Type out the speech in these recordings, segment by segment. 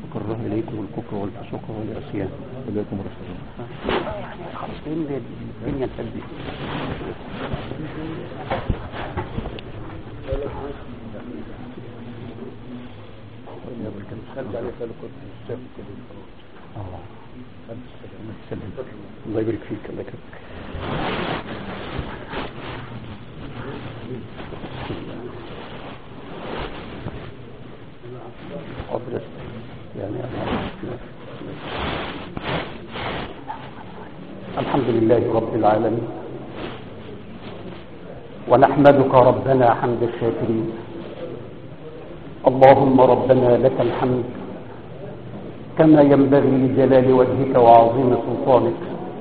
وكره إليكم الكفر والفسوق والعصيان إليكم رسول الله يعني خلاص فين الدنيا تهدي خلت عليه قال كنت الشيخ كده اه خلت السلام الله يسلمك الله يبارك فيك الله يكرمك حضرتك يعني الحمد لله رب العالمين ونحمدك ربنا حمد الشاكرين اللهم ربنا لك الحمد كما ينبغي لجلال وجهك وعظيم سلطانك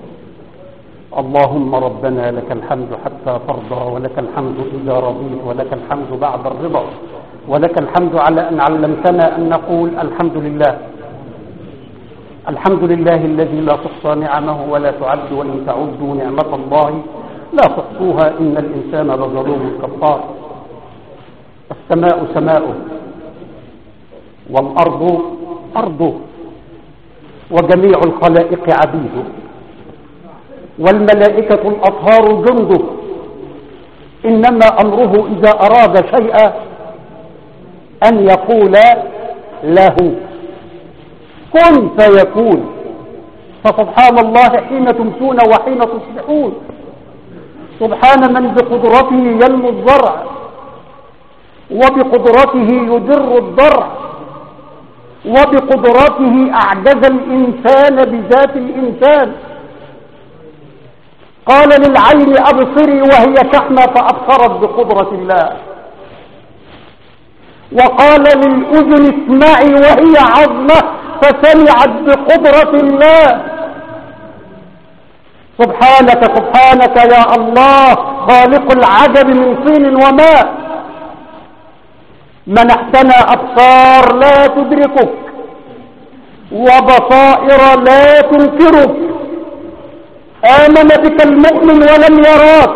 اللهم ربنا لك الحمد حتى ترضى ولك الحمد إذا رضيت ولك الحمد بعد الرضا ولك الحمد على أن علمتنا أن نقول الحمد لله الحمد لله الذي لا تحصى نعمه ولا تعد وإن تعدوا نعمة الله لا تحصوها إن الإنسان لظلوم كفار السماء سماؤه والأرض أرضه وجميع الخلائق عبيده والملائكة الأطهار جنده إنما أمره إذا أراد شيئا أن يقول له كن فيكون فسبحان الله حين تمسون وحين تصبحون سبحان من بقدرته ينمو الزرع وبقدرته يدر الضرع وبقدرته أعجز الإنسان بذات الإنسان قال للعين أبصري وهي شحمة فأبصرت بقدرة الله وقال للأذن اسمعي وهي عظمة فسمعت بقدرة الله سبحانك سبحانك يا الله خالق العجب من طين وماء منحتنا أبصار لا تدركك وبصائر لا تنكرك آمن بك المؤمن ولم يراك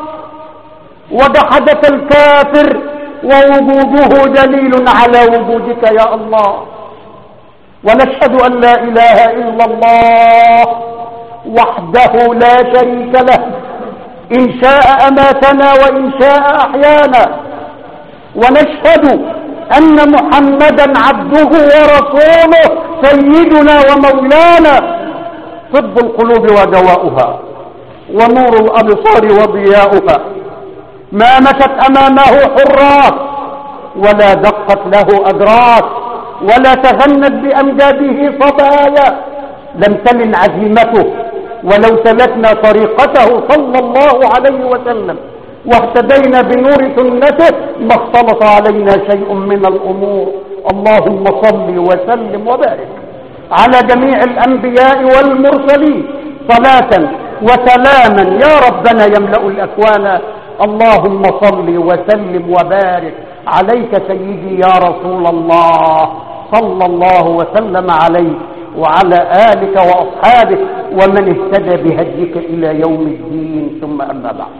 وجحدك الكافر ووجوده دليل على وجودك يا الله ونشهد أن لا إله إلا الله وحده لا شريك له إن شاء أماتنا وإن شاء أحيانا ونشهد أن محمدا عبده ورسوله سيدنا ومولانا طب القلوب ودواؤها ونور الأبصار وضياؤها ما مشت أمامه حراس ولا دقت له أدراس ولا تغنت بأمجاده صبايا لم تلن عزيمته ولو سلكنا طريقته صلى الله عليه وسلم واهتدينا بنور سنته ما اختلط علينا شيء من الأمور اللهم صل وسلم وبارك على جميع الأنبياء والمرسلين صلاة وسلاما يا ربنا يملأ الأكوان اللهم صل وسلم وبارك عليك سيدي يا رسول الله صلى الله وسلم عليك وعلى آلك وأصحابك ومن اهتدى بهديك إلى يوم الدين ثم أما بعد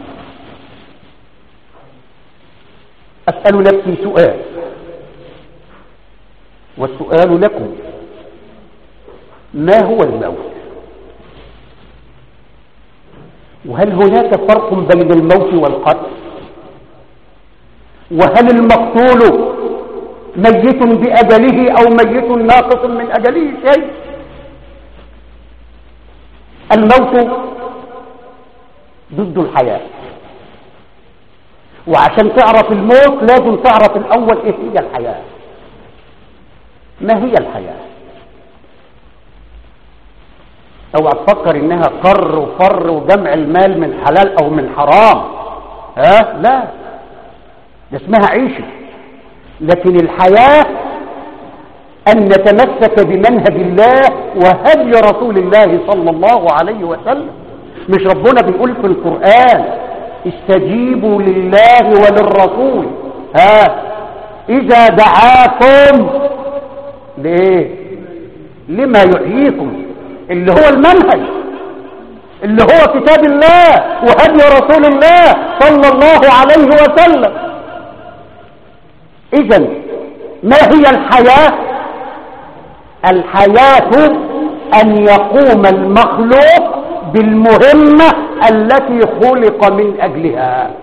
أسأل نفسي سؤال والسؤال لكم ما هو الموت وهل هناك فرق بين الموت والقتل وهل المقتول ميت بأجله أو ميت ناقص من أجله شيء الموت ضد الحياة وعشان تعرف الموت لازم تعرف الأول إيه هي الحياة ما هي الحياة اوعى تفكر انها قر وفر وجمع المال من حلال او من حرام ها لا ده اسمها عيشه لكن الحياه ان نتمسك بمنهج الله وهدي رسول الله صلى الله عليه وسلم مش ربنا بيقول في القران استجيبوا لله وللرسول ها اذا دعاكم لايه لما يحييكم اللي هو المنهج اللي هو كتاب الله وهدي رسول الله صلى الله عليه وسلم اذا ما هي الحياة الحياة أن يقوم المخلوق بالمهمة التي خلق من أجلها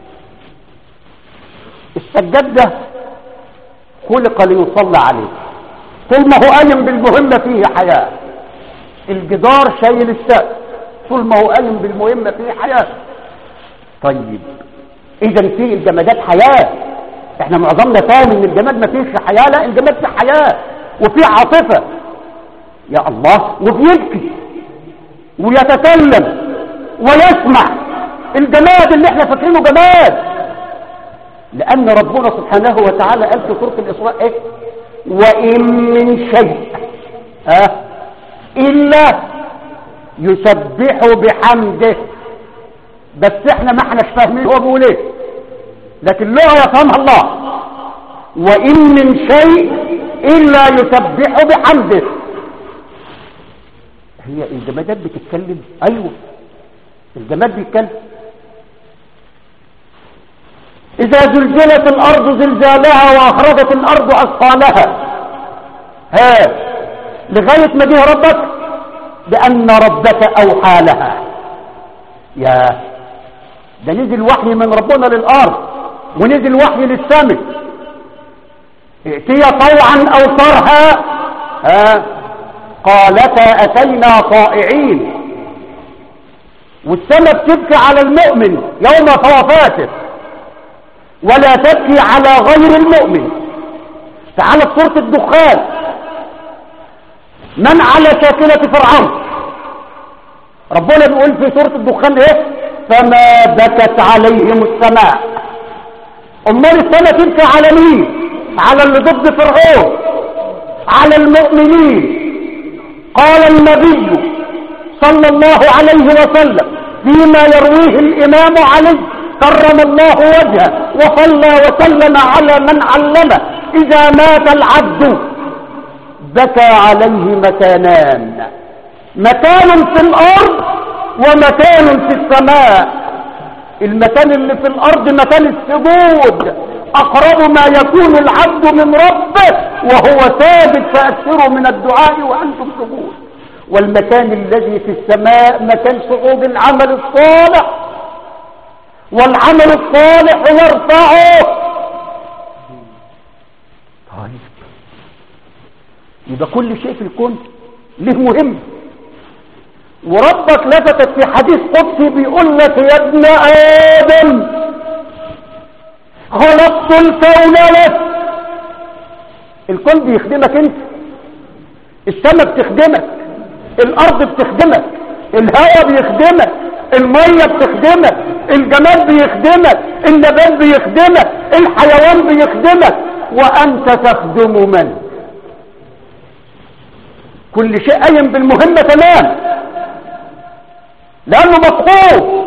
السجاد ده خلق ليصلى عليه طول ما هو قايم بالمهمة فيه حياة الجدار شايل السقف طول ما هو قايم بالمهمة فيه حياة طيب اذا في الجمادات حياة احنا معظمنا فاهم ان الجماد ما فيش حياة لا الجماد فيه حياة وفيه عاطفة يا الله وبيبكي ويتكلم ويسمع الجماد اللي احنا فاكرينه جماد لان ربنا سبحانه وتعالى قال في سوره الاسراء ايه وان من شيء ها أه؟ الا يسبح بحمده بس احنا ما احناش فاهمين هو بيقول ايه لكن اللغه يفهمها الله وان من شيء الا يسبح بحمده هي الجمادات بتتكلم ايوه الجماد بيتكلم اذا زلزلت الارض زلزالها واخرجت الارض اثقالها ها لغايه ما جه ربك بان ربك اوحى لها يا ده نزل وحي من ربنا للارض ونزل وحي للسماء ائتي طوعا او كرها ها قالتا اتينا طائعين والسماء بتبكي على المؤمن يوم وفاته ولا تبكي على غير المؤمن تعالى سورة الدخان من على شاكلة فرعون ربنا بيقول في سورة الدخان ايه فما بكت عليهم السماء امال السماء تبكي على مين على اللي ضد فرعون على المؤمنين قال النبي صلى الله عليه وسلم فيما يرويه الامام علي كرم الله وجهه وصلى وسلم على من علمه اذا مات العبد بكى عليه مكانان مكان في الارض ومكان في السماء المكان اللي في الارض مكان السجود اقرب ما يكون العبد من ربه وهو ثابت فاكثروا من الدعاء وانتم سجود والمكان الذي في السماء مكان صعود العمل الصالح والعمل الصالح يرفعه طيب يبقى كل شيء في الكون له مهم وربك لفتت في حديث قدسي بيقول لك يا ابن ادم خلقت الكون لك الكون بيخدمك انت السماء بتخدمك الارض بتخدمك الهواء بيخدمك المية بتخدمك الجمال بيخدمك النبات بيخدمك الحيوان بيخدمك وانت تخدم من كل شيء قايم بالمهمة تمام لانه مطلوب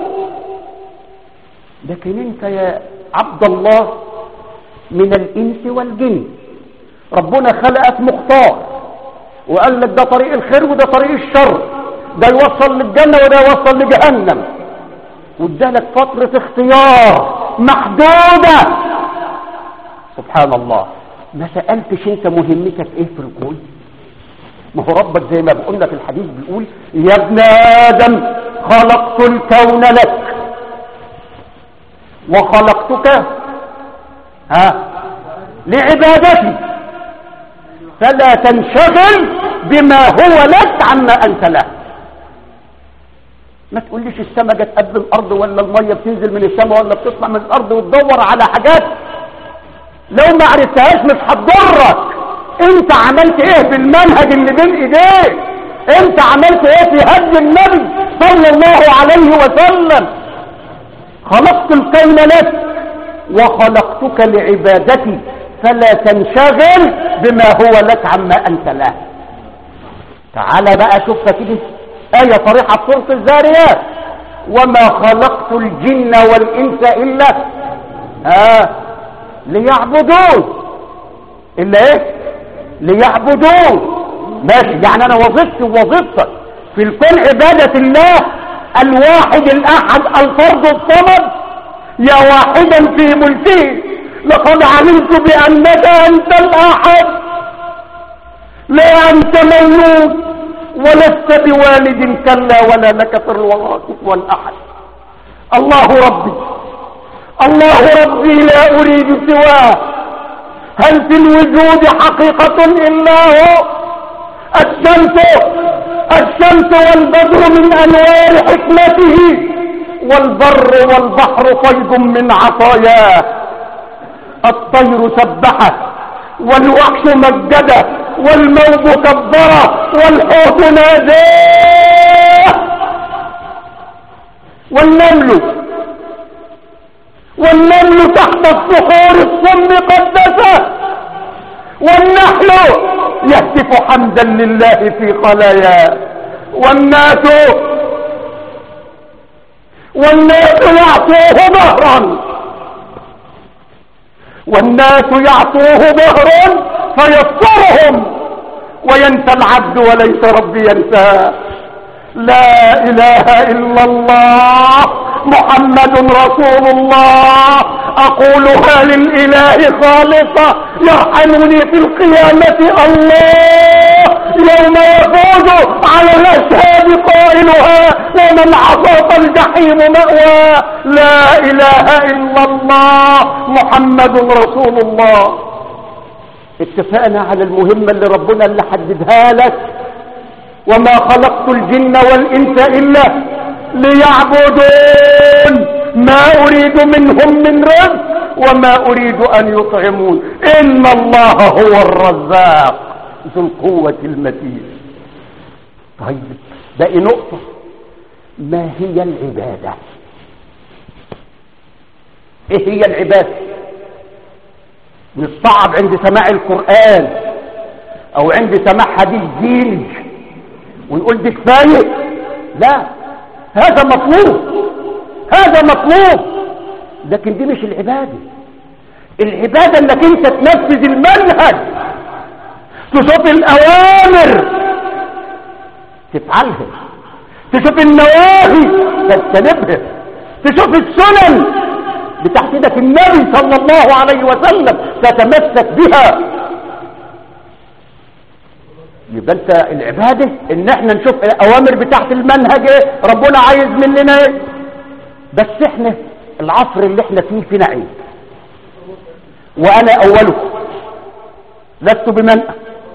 لكن انت يا عبد الله من الانس والجن ربنا خلقك مختار وقال لك ده طريق الخير وده طريق الشر ده يوصل للجنة وده يوصل لجهنم وادالك فترة اختيار محدودة سبحان الله ما سألتش انت مهمتك ايه في الكون ما هو ربك زي ما بقولنا في الحديث بيقول يا ابن آدم خلقت الكون لك وخلقتك ها لعبادتي فلا تنشغل بما هو لك عما أنت له ما تقوليش السماء جت قبل الأرض ولا المية بتنزل من السماء ولا بتطلع من الأرض وتدور على حاجات لو ما عرفتهاش مش هتضرك انت عملت ايه في المنهج اللي بين ايديك انت عملت ايه في هدي النبي صلى الله عليه وسلم خلقت الكون لك وخلقتك لعبادتي فلا تنشغل بما هو لك عما انت له تعال بقى شوف كده آية صريحة في سورة الزاريات وما خلقت الجن والإنس إلا آه ليعبدون إلا إيه ليعبدون ماشي يعني أنا وظيفتي ووظيفتك في الكون عبادة الله الواحد الأحد الفرد الصمد يا واحدا في ملكه لقد علمت بأنك أنت الأحد لا أنت مولود ولست بوالد كلا ولا لك في الوراء كفوا أحد الله ربي الله ربي لا أريد سواه هل في الوجود حقيقة إلا هو الشمس الشمس والبدر من أنوار حكمته والبر والبحر فيض من عطاياه الطير سبحه والوحش مجده والموج كبره والحوت ناداه والنمل والنمل تحت الصخور الصم قدسه والنحل يهتف حمدا لله في خلاياه والناس والناس يعطوه ظهرا والناس يعطوه ظهرا فيسرهم وينسى العبد وليس ربي ينساه لا اله الا الله محمد رسول الله اقولها للاله خالصة يرحمني في القيامة الله يوم يفوز على الاشهاد قائلها ومن عصى فالجحيم مأوى لا اله الا الله محمد رسول الله اتفقنا على المهمة اللي ربنا اللي حددها لك وما خلقت الجن والإنس إلا ليعبدون ما أريد منهم من رزق وما أريد أن يطعمون إن الله هو الرزاق ذو القوة المتين طيب باقي نقطة ما هي العبادة ايه هي العبادة نصعب عند سماع القرآن او عند سماع حديث ديني ونقول دي كفايه لا هذا مطلوب هذا مطلوب لكن دي مش العباده العباده انك انت تنفذ المنهج تشوف الاوامر تفعلها تشوف النواهي تجتنبها تشوف السنن بتحديدك النبي صلى الله عليه وسلم تتمسك بها يبقى انت العبادة ان احنا نشوف الاوامر بتاعت المنهج ايه ربنا عايز مننا ايه بس احنا العصر اللي احنا فيه فينا عيب وانا اولكم لست بمنأ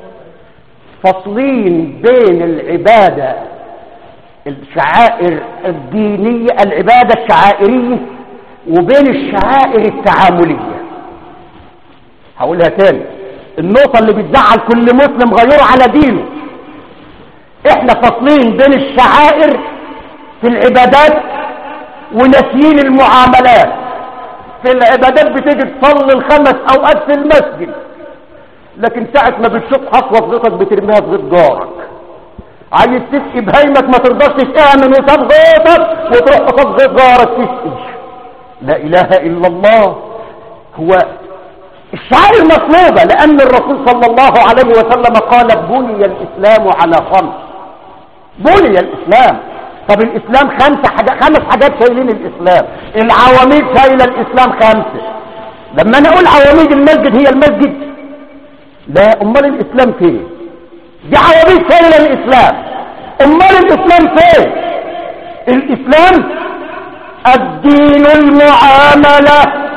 فصلين بين العبادة الشعائر الدينية العبادة الشعائرية وبين الشعائر التعاملية هقولها تاني النقطة اللي بتزعل كل مسلم غيره على دينه احنا فاصلين بين الشعائر في العبادات وناسيين المعاملات في العبادات بتيجي تصلي الخمس اوقات في المسجد لكن ساعة ما بتشوف حصوة في غيطك بترميها في غيط جارك عايز تسقي بهيمك ما ترضاش تسقيها من قصاد غيطك وتروح قصاد غيط جارك تسقي لا اله الا الله هو الشعائر مطلوبة لأن الرسول صلى الله عليه وسلم قال بني الإسلام على خمس بني الإسلام طب الإسلام خمسة حاجات خمس حاجات شايلين الإسلام العواميد شايلة الإسلام خمسة لما أنا أقول عواميد المسجد هي المسجد لا أمال الإسلام فين دي عواميد شايلة الإسلام أمال الإسلام فين الإسلام الدين المعاملة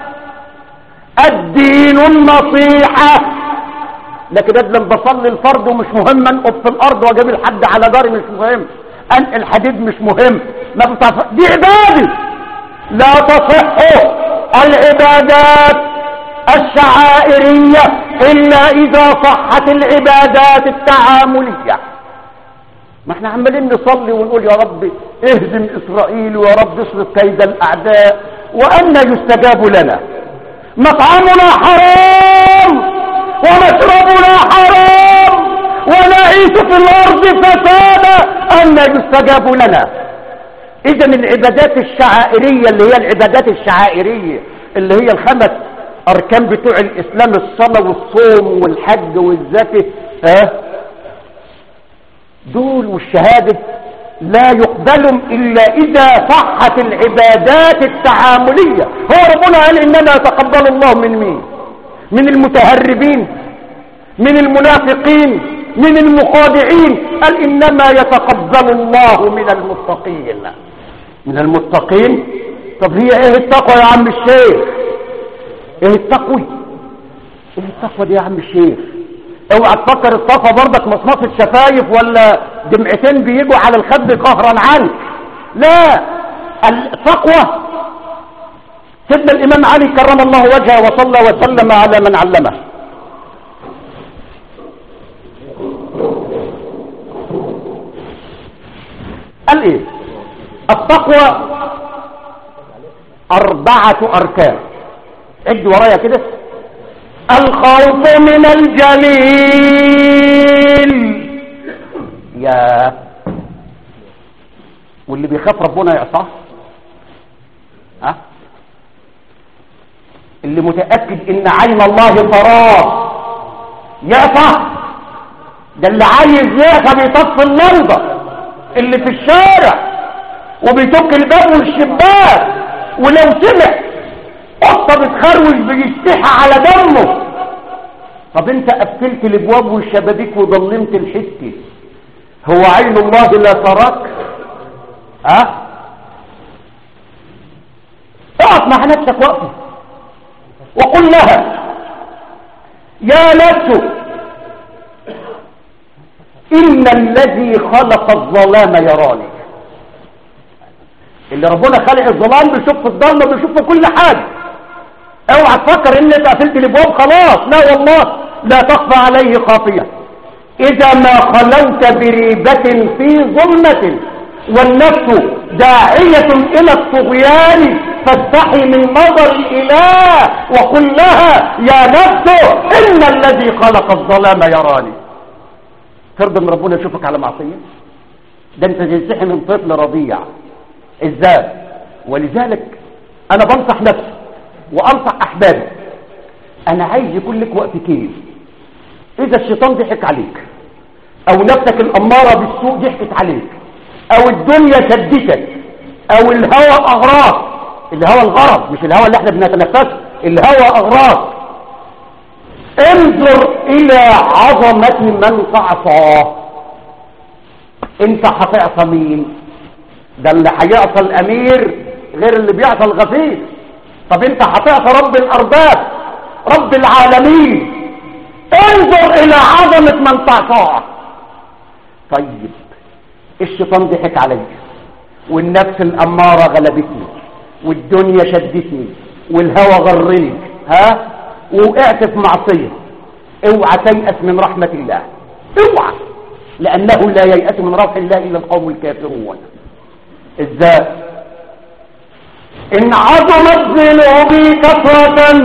الدين النصيحة لكن لما بصلي الفرض ومش مهم انقف في الارض واجيب الحد على جاري مش مهم انقل حديد مش مهم ما بتصف... دي عبادة لا تصح العبادات الشعائرية الا اذا صحت العبادات التعاملية ما احنا عمالين نصلي ونقول يا رب اهزم اسرائيل ويا رب اصرف كيد الاعداء وأن يستجاب لنا مطعمنا حرام ومشربنا حرام ونعيش في الأرض فسادا أن يستجاب لنا إذا العبادات الشعائرية اللي هي العبادات الشعائرية اللي هي الخمس أركان بتوع الإسلام الصلاة والصوم والحج والزكاة ها دول والشهادة لا يقبل إلا إذا صحت العبادات التعاملية هو ربنا قال إنما يتقبل الله من مين من المتهربين من المنافقين من المخادعين قال إنما يتقبل الله من المتقين من المتقين طب هي ايه التقوى يا عم الشيخ ايه التقوى ايه التقوى دي يا عم الشيخ اوعى تفكر التقوى برضك مصمصة شفايف ولا دمعتين بيجوا على الخد قهرا عنك لا التقوى سيدنا الامام علي كرم الله وجهه وصلى وسلم على من علمه قال ايه التقوى اربعة اركان عد ورايا كده الخوف من الجليل يا واللي بيخاف ربنا يعصاه ها اللي متأكد ان عين الله تراه يعصى ده اللي عايز يعصى بيطفي اللمضة اللي في الشارع وبيتك الباب والشباك ولو سمع قطة بتخروج بيستحى على دمه طب انت قفلت الابواب والشبابيك وضلمت الحته هو عين الله لا تراك ها اقف مع نفسك وقفه وقل لها يا نفس ان الذي خلق الظلام يراني اللي ربنا خلق الظلام بيشوف في الضلمه بيشوف في كل حاجه اوعى تفكر ان انت قفلت الابواب خلاص لا والله لا تخفى عليه خافيه اذا ما خلوت بريبه في ظلمه والنفس داعيه الى الطغيان فاستحي من نظر الاله وقل لها يا نفس ان الذي خلق الظلام يراني ترضى ان ربنا يشوفك على معصيه ده انت تنسحي من طفل رضيع ازاي ولذلك انا بنصح نفسي وانصح احبابي انا عايز يكون لك وقت كيف اذا الشيطان ضحك عليك او نفسك الاماره بالسوء ضحكت عليك او الدنيا شدتك او الهوى اغراك الهوى الغرض مش الهوى اللي احنا بنتنفسه الهوى اغراك انظر الى عظمه من تعصاه انت هتعصى مين ده اللي هيعصى الامير غير اللي بيعصى الغفير طب انت هتعصى رب الارباب رب العالمين انظر الى عظمة من تعصاه طيب الشيطان ضحك علي والنفس الامارة غلبتني والدنيا شدتني والهوى غرني ها ووقعت في معصية اوعى تيأس من رحمة الله اوعى لانه لا ييأس من روح الله الا القوم الكافرون ازاي ان عظمت ذنوبي كثرة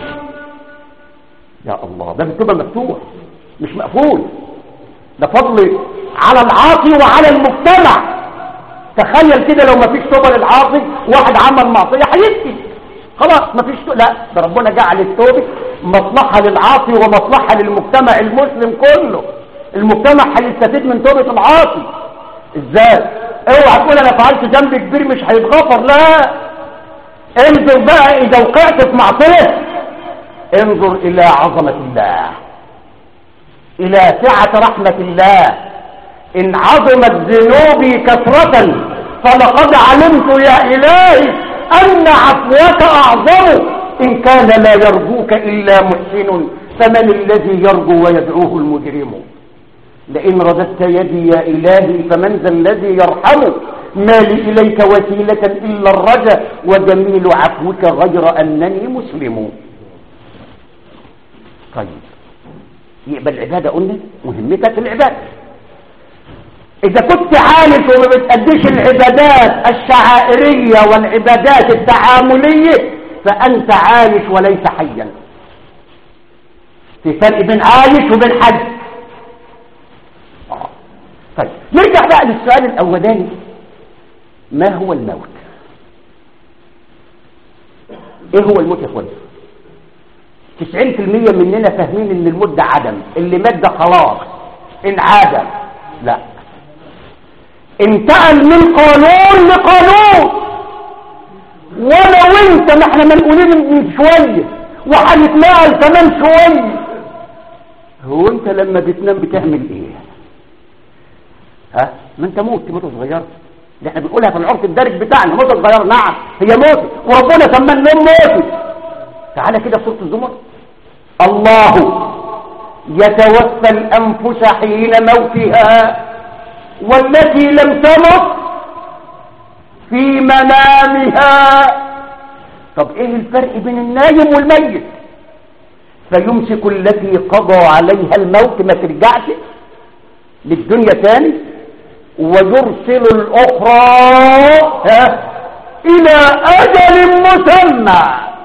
يا الله ده بتبقى مفتوح مش مقفول ده فضل على العاصي وعلى المجتمع تخيل كده لو ما فيش توبه للعاصي واحد عمل معصيه هيبكي خلاص ما فيش توبة. لا ده ربنا جعل التوبه مصلحه للعاصي ومصلحه للمجتمع المسلم كله المجتمع هيستفيد من توبه العاصي ازاي اوعى تقول انا فعلت ذنب كبير مش هيتغفر لا انظر بقى اذا وقعت في معصيه انظر الى عظمه الله الى سعه رحمه الله ان عظمت ذنوبي كثره فلقد علمت يا الهي ان عفوك اعظم ان كان لا يرجوك الا محسن فمن الذي يرجو ويدعوه المجرم لئن رددت يدي يا إلهي فمن ذا الذي يرحم ما لي إليك وسيلة إلا الرجا وجميل عفوك غير أنني مسلم طيب يبقى العبادة قلنا مهمتك العبادة إذا كنت عارف وما بتأديش العبادات الشعائرية والعبادات التعاملية فأنت عايش وليس حيا في فرق بين عايش وبين حي طيب نرجع بقى للسؤال الاولاني ما هو الموت ايه هو الموت يا اخواني 90% مننا فاهمين ان الموت ده عدم اللي مات ده خلاص انعدم لا انتقل من قانون لقانون وانا وانت ما احنا منقولين من شويه وهنتنقل كمان شويه هو انت لما بتنام بتعمل ايه ها ما انت موت موتة صغيرة اللي احنا بنقولها في العرف الدارج بتاعنا موتة صغيرة نعم هي موتة وربنا سمى النوم موتة تعالى كده في سورة الزمر الله يتوفى الأنفس حين موتها والتي لم تمت في منامها طب ايه الفرق بين النايم والميت فيمسك التي قضى عليها الموت ما ترجعش للدنيا تاني ويرسل الأخرى ها إلى أجل مسمى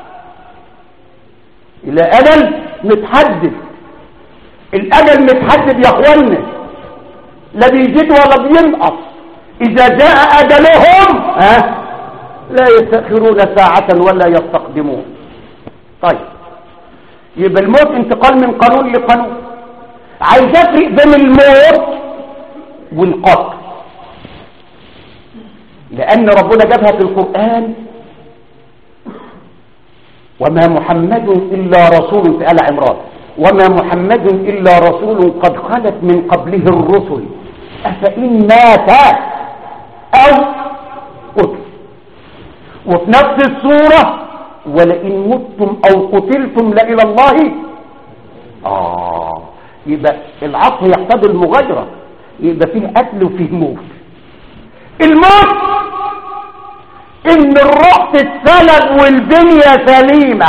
إلى أجل متحدد الأجل متحدد يا أخوانا لا بيزيد ولا بينقص إذا جاء أجلهم ها لا يستأخرون ساعة ولا يستقدمون طيب يبقى الموت انتقال من قانون لقانون عايز افرق بين الموت والقتل لأن ربنا جابها في القرآن وما محمد إلا رسول في آل عمران وما محمد إلا رسول قد خلت من قبله الرسل أفإن مات أو قتل وفي نفس السورة ولئن متم أو قتلتم لإلى الله آه يبقى العطف يقتضي المغايرة يبقى فيه قتل وفيه موت الموت ان الروح تتسلب والدنيا سليمة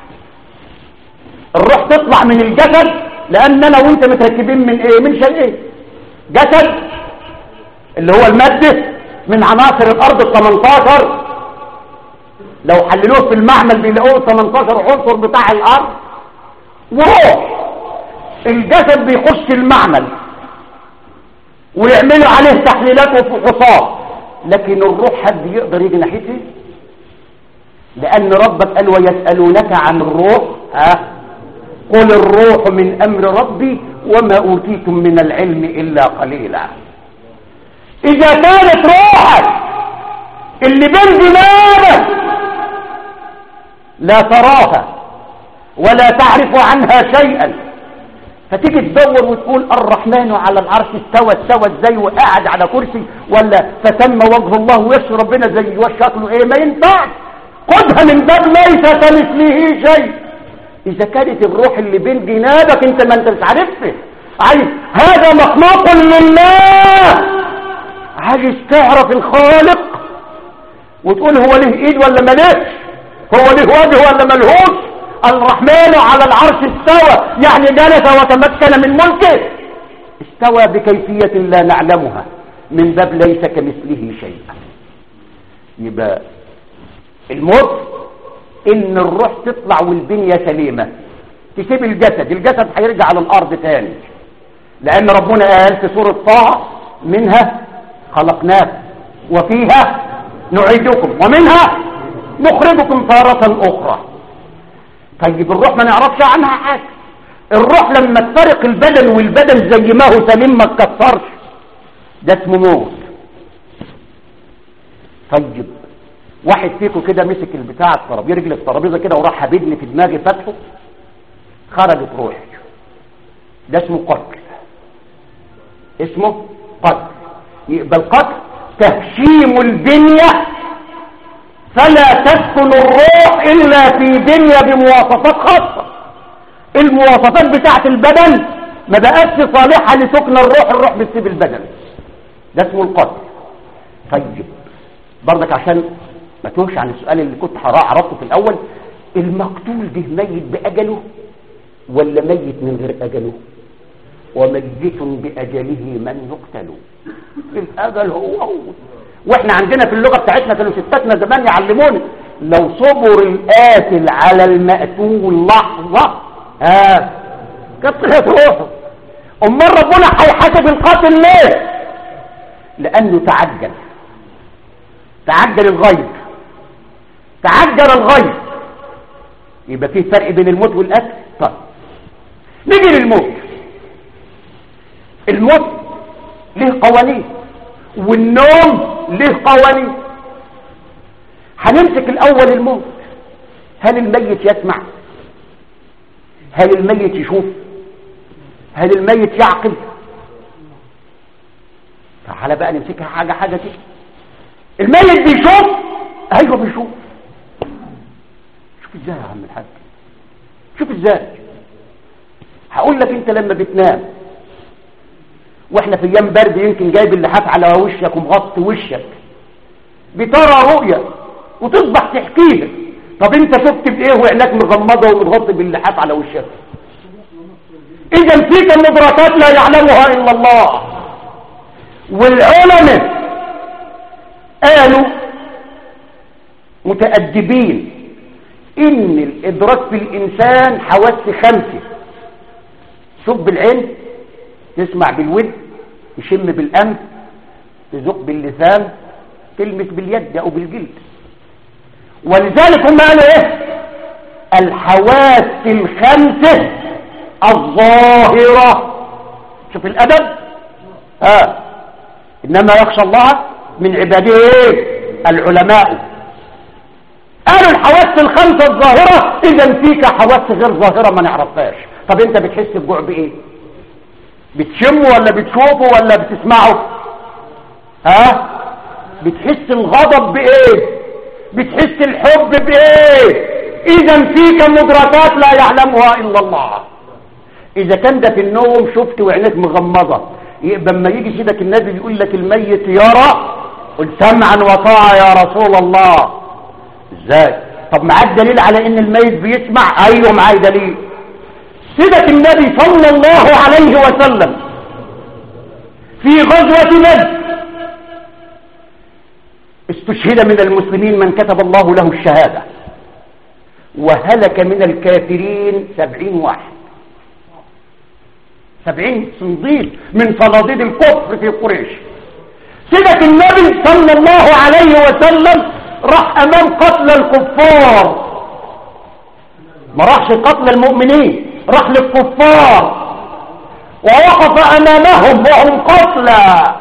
الروح تطلع من الجسد لان انا وانت متركبين من ايه من شيئين جسد اللي هو المادة من عناصر الارض ال 18 لو حللوه في المعمل بيلاقوه 18 عنصر بتاع الارض وروح الجسد بيخش المعمل ويعملوا عليه تحليلات وفحوصات لكن الروح حد يقدر يجي ناحيته لان ربك قال ويسالونك عن الروح ها قل الروح من امر ربي وما اوتيتم من العلم الا قليلا اذا كانت روحك اللي بين دماغك لا تراها ولا تعرف عنها شيئا فتيجي تدور وتقول الرحمن على العرش استوى استوى ازاي وقاعد على كرسي ولا فتم وجه الله وش ربنا زي وش شكله ايه ما ينفعش خدها من باب ليس كمثله شيء اذا كانت الروح اللي بين جنابك انت ما انت مش عارفها عايز هذا مخلوق لله عايز تعرف الخالق وتقول هو له ايد ولا ملهش هو له وجه ولا ملهوش الرحمن على العرش استوى يعني جلس وتمكن من ملكه استوى بكيفية لا نعلمها من باب ليس كمثله شيء يبقى الموت ان الروح تطلع والبنية سليمة تسيب الجسد الجسد هيرجع على الارض تاني لان ربنا قال في سورة طه منها خلقناكم وفيها نعيدكم ومنها نخرجكم تارة اخرى طيب الروح ما نعرفش عنها حاجة الروح لما تفرق البدن والبدن زي ما هو سليم ما تكسرش ده اسمه موت طيب واحد فيكم كده مسك البتاع الترابيزه رجل الترابيزه كده وراح هبدني في دماغي فتحه خرجت روحي ده اسمه قتل اسمه قتل يبقى القتل تهشيم البنيه فلا تسكن الروح إلا في دنيا بمواصفات خاصة المواصفات بتاعت البدن ما بقتش صالحة لسكن الروح الروح بتسيب البدن ده اسمه القتل طيب برضك عشان ما توهش عن السؤال اللي كنت عرفته في الأول المقتول ده ميت بأجله ولا ميت من غير أجله وميت بأجله من يقتل الأجل هو هو واحنا عندنا في اللغة بتاعتنا كانوا ستاتنا زمان يعلمونا لو صبر القاتل على المقتول لحظة ها كانت طلعت روحه امال ربنا هيحاسب القاتل ليه لانه تعجل تعجل الغيب تعجل الغيب يبقى فيه فرق بين الموت والقتل طيب نيجي للموت الموت له قوانين والنوم له قوانين هنمسك الاول الموت هل الميت يسمع هل الميت يشوف هل الميت يعقل تعالى بقى نمسكها حاجة حاجة كده الميت بيشوف ايوه بيشوف شوف ازاي يا عم الحاج شوف ازاي هقول لك انت لما بتنام واحنا في ايام برد يمكن جايب اللحاف على وشك ومغطي وشك بترى رؤية وتصبح تحكيها طب انت شفت بايه وعينك مغمضه ومتغطي باللحاف على وشك اذا فيك مدركات لا يعلمها الا الله والعلماء قالوا متأدبين ان الادراك في الانسان حواس خمسه شوف بالعين تسمع بالود تشم بالانف تذوق باللسان تلمس باليد او بالجلد ولذلك هم قالوا ايه الحواس الخمسه الظاهره شوف الادب ها انما يخشى الله من عباده ايه العلماء قالوا الحواس الخمسه الظاهره اذا فيك حواس غير ظاهره ما نعرفهاش طب انت بتحس بجوع بايه بتشمه ولا بتشوفه ولا بتسمعه ها بتحس الغضب بايه بتحس الحب بايه اذا فيك مدركات لا يعلمها الا الله اذا كان ده في النوم شفت وعينك مغمضه يبقى لما يجي سيدك النبي يقول لك الميت يرى قل سمعا وطاعه يا رسول الله ازاي طب معاك دليل على ان الميت بيسمع ايوه معاي دليل سيدة النبي صلى الله عليه وسلم في غزوة بدر استشهد من المسلمين من كتب الله له الشهادة وهلك من الكافرين سبعين واحد سبعين صنديد من صناديد الكفر في قريش سيدة النبي صلى الله عليه وسلم راح امام قتل الكفار ما راحش قتل المؤمنين راح للكفار ووقف امامهم وهم قتلى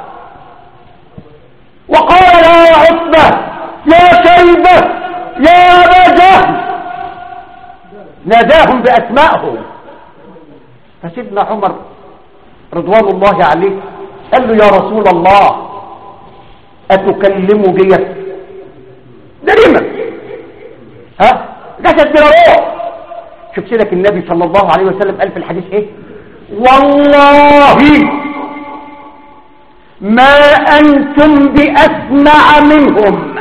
وقال يا عتبة يا شيبة يا ابا جهل ناداهم باسمائهم فسيدنا عمر رضوان الله عليه قال له يا رسول الله اتكلم بيك ده لما ها جسد بلا روح شوف سيدك النبي صلى الله عليه وسلم قال في الحديث ايه والله ما انتم باسمع منهم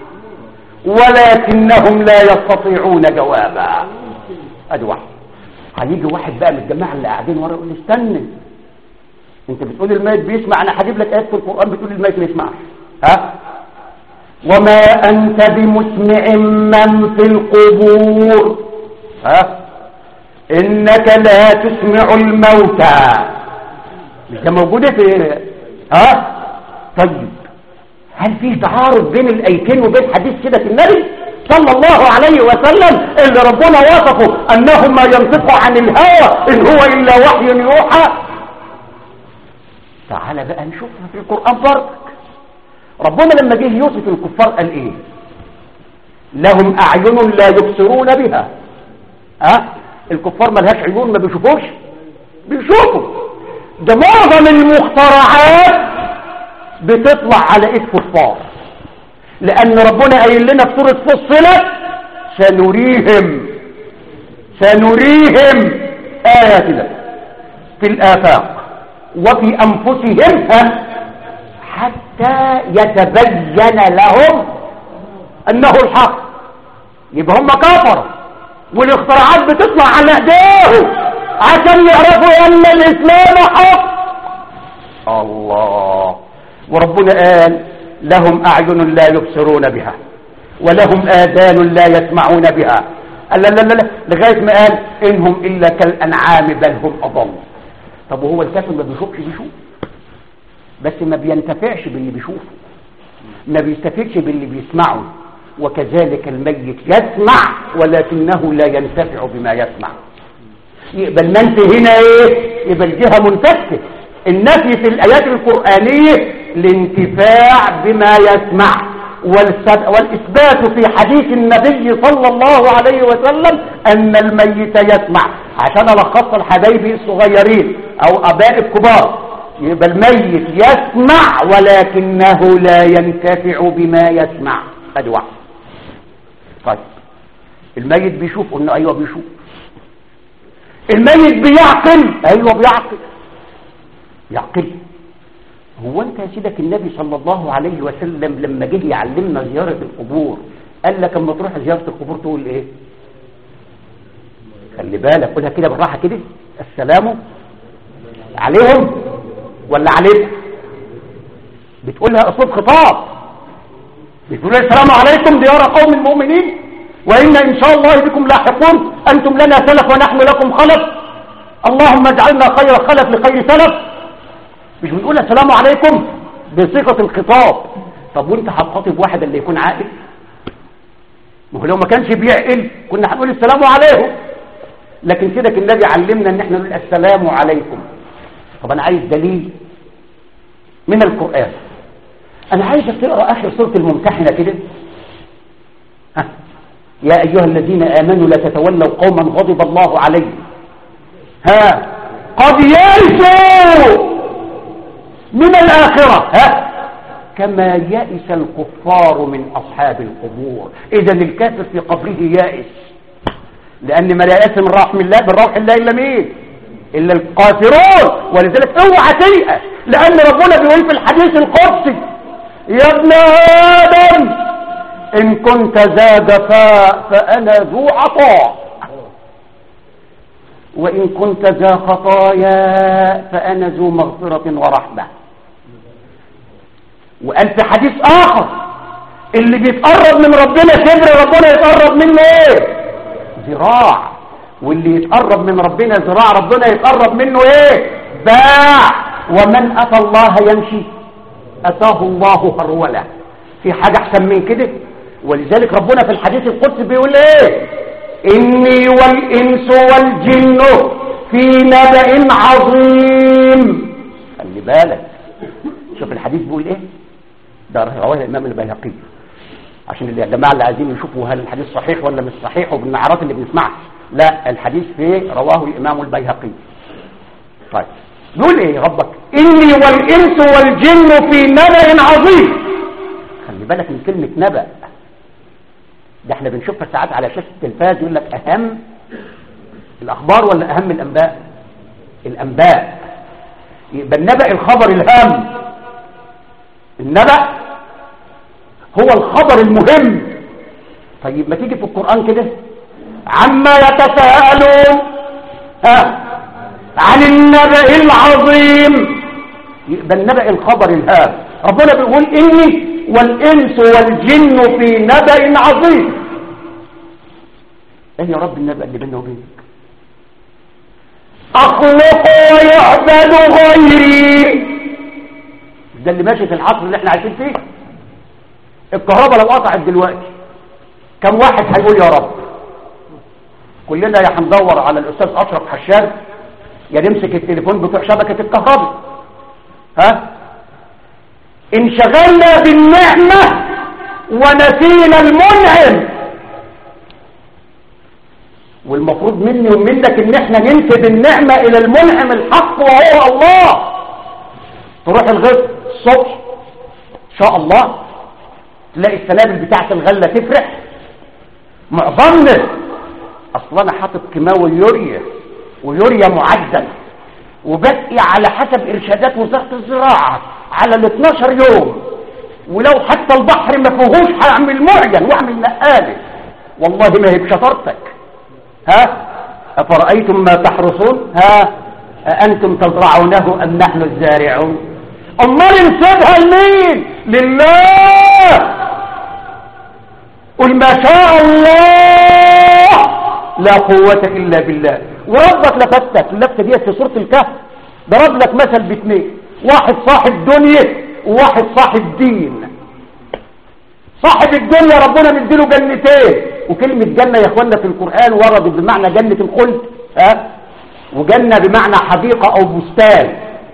ولكنهم لا يستطيعون جوابا ادي واحد هيجي واحد بقى من الجماعه اللي قاعدين ورا يقول لي استنى انت بتقول الميت بيسمع انا هجيب لك ايات في القران بتقول الميت ما يسمعش ها وما انت بمسمع من في القبور ها انك لا تسمع الموتى مش ده موجوده في ها طيب هل في تعارض بين الايتين وبين حديث سيدة النبي صلى الله عليه وسلم اللي ربنا وصفه انه ما ينطق عن الهوى ان هو الا وحي يوحى تعال بقى نشوف في القرآن برضك ربنا لما جه يوصف الكفار قال ايه لهم اعين لا يبصرون بها ها الكفار ما لهاش عيون ما بيشوفوش بيشوفوا ده معظم المخترعات بتطلع على ايد كفار لان ربنا قايل لنا في سوره فصلت سنريهم سنريهم اياتنا في الافاق وفي انفسهم حتى يتبين لهم انه الحق يبقى هم كفروا والاختراعات بتطلع على ايديهم عشان يعرفوا ان الاسلام حق الله وربنا قال لهم اعين لا يبصرون بها ولهم اذان لا يسمعون بها لا لا لا لا لغايه ما قال انهم الا كالانعام بل هم اضل طب وهو الكافر ما بيشوفش بيشوف بس ما بينتفعش باللي بيشوفه ما بيستفيدش باللي بيسمعه وكذلك الميت يسمع ولكنه لا ينتفع بما يسمع يبقى المنفي هنا ايه يبقى الجهة منتفة النفي في الآيات القرآنية الانتفاع بما يسمع والإثبات في حديث النبي صلى الله عليه وسلم أن الميت يسمع عشان ألخص الحبايبي الصغيرين أو أباء الكبار يبقى الميت يسمع ولكنه لا ينتفع بما يسمع ادي واحد طيب الميت بيشوف قلنا ايوه بيشوف الميت بيعقل ايوه بيعقل يعقل هو انت يا سيدك النبي صلى الله عليه وسلم لما جه يعلمنا زيارة القبور قال لك اما تروح زيارة القبور تقول ايه خلي بالك قولها كده بالراحة كده السلام عليهم ولا عليك بتقولها اسلوب خطاب بتقول السلام عليكم ديار قوم مؤمنين وإن إن شاء الله بكم لاحقون أنتم لنا سلف ونحن لكم خلف اللهم اجعلنا خير خلف لخير سلف مش بنقول السلام عليكم بصيغة الخطاب طب وانت هتخاطب واحد اللي يكون عاقل ما هو لو ما كانش بيعقل كنا هنقول السلام عليهم لكن سيدك النبي علمنا ان احنا نقول السلام عليكم طب انا عايز دليل من القرآن انا عايزك تقرأ اخر سورة الممتحنة كده ها يا ايها الذين امنوا لا تتولوا قوما غضب الله عليهم ها قد يئسوا من الآخرة ها كما يئس الكفار من أصحاب القبور إذا الكافر في قبره يائس لأن ما لا يأس من رحم الله من روح الله إلا مين إلا القاسرون ولذلك اوعى تيأس لأن ربنا بيقول في الحديث القدسي يا ابن آدم إن كنت ذا جفاء فأنا ذو عطاء وإن كنت ذا خطايا فأنا ذو مغفرة ورحمة وقال في حديث آخر اللي بيتقرب من ربنا شبر ربنا يتقرب منه ايه ذراع واللي يتقرب من ربنا ذراع ربنا يتقرب منه ايه باع ومن أتى الله يمشي أتاه الله هرولا في حاجة أحسن من كده ولذلك ربنا في الحديث القدسي بيقول ايه إني والإنس والجن في نبأ عظيم خلي بالك شوف الحديث بيقول ايه ده رواه الإمام البيهقي عشان اللي يا جماعة اللي عايزين يشوفوا هل الحديث صحيح ولا مش صحيح وبالنعرات اللي بنسمعها لا الحديث فيه رواه الإمام البيهقي طيب بيقول ايه ربك إني والإنس والجن في نبأ عظيم خلي بالك من كلمة نبأ ده احنا بنشوفها ساعات على شاشة التلفاز يقول لك أهم الأخبار ولا أهم الأنباء الأنباء يبقى النبأ الخبر الهام النبأ هو الخبر المهم طيب ما تيجي في القرآن كده عما يتساءلون ها عن النبأ العظيم يبقى النبأ الخبر الهام ربنا بيقول إني والإنس والجن في نبأ عظيم ايه يا رب النبأ اللي بيننا وبينك أخلق ويعبد غيري ده اللي ماشي في العصر اللي احنا عايشين فيه الكهرباء لو قطعت دلوقتي كم واحد هيقول يا رب كلنا يا هندور على الأستاذ أشرف حشاد يا نمسك التليفون بتوع شبكة الكهرباء ها انشغلنا بالنعمة ونسينا المنعم والمفروض مني ومنك ان احنا ننسب النعمة الى المنعم الحق وهو الله تروح الغد الصبح ان شاء الله تلاقي السنابل بتاعت الغلة تفرح معظمنا اصلا انا حاطط كيماوي يوريا ويوريا معدل وبقي على حسب ارشادات وزارة الزراعة على ال 12 يوم ولو حتى البحر ما فيهوش هعمل معجن واعمل نقاله والله ما هي بشطارتك ها افرايتم ما تحرثون ها أأنتم تزرعونه ام نحن الزارعون امال نسيبها لمين لله قل ما شاء الله لا قوة الا بالله وربك لفتك اللفتة دي في سورة الكهف ضرب لك مثل باثنين واحد صاحب دنيا وواحد صاحب دين صاحب الدنيا ربنا مديله جنتين وكلمة جنة يا اخوانا في القرآن وردت بمعنى جنة الخلد ها وجنة بمعنى حديقة او بستان